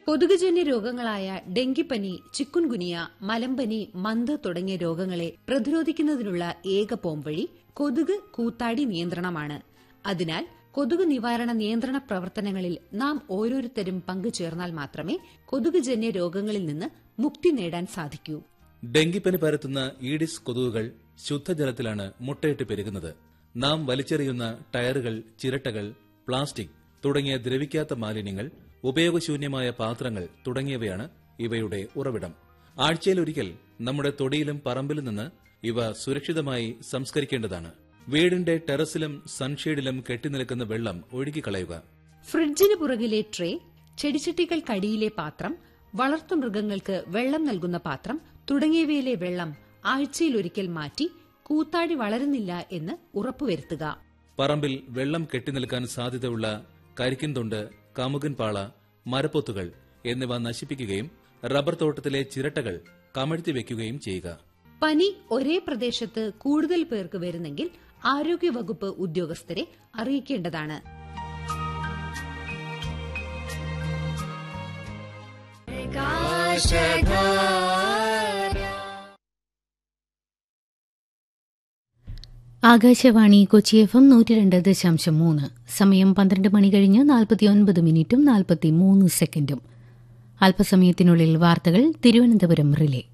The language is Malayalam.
കൊതുകുജന്യ രോഗങ്ങളായ ഡെങ്കിപ്പനി ചിക്കുൻഗുനിയ മലമ്പനി മന്ത് തുടങ്ങിയ രോഗങ്ങളെ പ്രതിരോധിക്കുന്നതിനുള്ള ഏക പോംവഴി കൊതുക് കൂത്താടി നിയന്ത്രണമാണ് അതിനാൽ കൊതുക് നിവാരണ നിയന്ത്രണ പ്രവർത്തനങ്ങളിൽ നാം ഓരോരുത്തരും പങ്കുചേർന്നാൽ മാത്രമേ കൊതുകുജന്യ രോഗങ്ങളിൽ നിന്ന് മുക്തി നേടാൻ സാധിക്കൂ ഡെങ്കിപ്പനി പരത്തുന്ന ഈഡിസ് കൊതുകുകൾ ശുദ്ധജലത്തിലാണ് മുട്ടയിട്ട് പെരുകുന്നത് നാം വലിച്ചെറിയുന്ന ടയറുകൾ ചിരട്ടകൾ പ്ലാസ്റ്റിക് തുടങ്ങിയ ദ്രവിക്കാത്ത മാലിന്യങ്ങൾ ഉപയോഗശൂന്യമായ പാത്രങ്ങൾ തുടങ്ങിയവയാണ് ഇവയുടെ ഉറവിടം ആഴ്ചയിലൊരിക്കൽ നമ്മുടെ തൊടിയിലും പറമ്പിലും നിന്ന് ഇവ സുരക്ഷിതമായി സംസ്കരിക്കേണ്ടതാണ് വീടിന്റെ ടെറസിലും സൺഷെയ്ഡിലും കെട്ടിനിൽക്കുന്ന വെള്ളം ഒഴുകിക്കളയുക ഫ്രിഡ്ജിന് പുറകിലെ ട്രേ ചെടിച്ചട്ടികൾക്കടിയിലെ പാത്രം വളർത്തുമൃഗങ്ങൾക്ക് വെള്ളം നൽകുന്ന പാത്രം തുടങ്ങിയവയിലെ വെള്ളം ആഴ്ചയിലൊരിക്കൽ മാറ്റി കൂത്താടി വളരുന്നില്ല എന്ന് ഉറപ്പുവരുത്തുക പറമ്പിൽ വെള്ളം കെട്ടിനിൽക്കാൻ സാധ്യതയുള്ള കരിക്കിൻതൊണ്ട് കമുകൻ പാള മരപ്പൊത്തുകൾ എന്നിവ നശിപ്പിക്കുകയും റബ്ബർ തോട്ടത്തിലെ ചിരട്ടകൾ കമഴ്ത്തി വെക്കുകയും ചെയ്യുക പനി ഒരേ പ്രദേശത്ത് കൂടുതൽ പേർക്ക് വരുന്നെങ്കിൽ ആരോഗ്യവകുപ്പ് ഉദ്യോഗസ്ഥരെ അറിയിക്കേണ്ടതാണ് ആകാശവാണി കൊച്ചി എഫ് എം നൂറ്റി രണ്ട് ദശാംശം മൂന്ന് സമയം പന്ത്രണ്ട് മണി കഴിഞ്ഞ് നാൽപ്പത്തിയൊൻപത് മിനിറ്റും നാൽപ്പത്തി മൂന്ന് സെക്കൻഡും അല്പസമയത്തിനുള്ളിൽ വാർത്തകൾ തിരുവനന്തപുരം റിലേ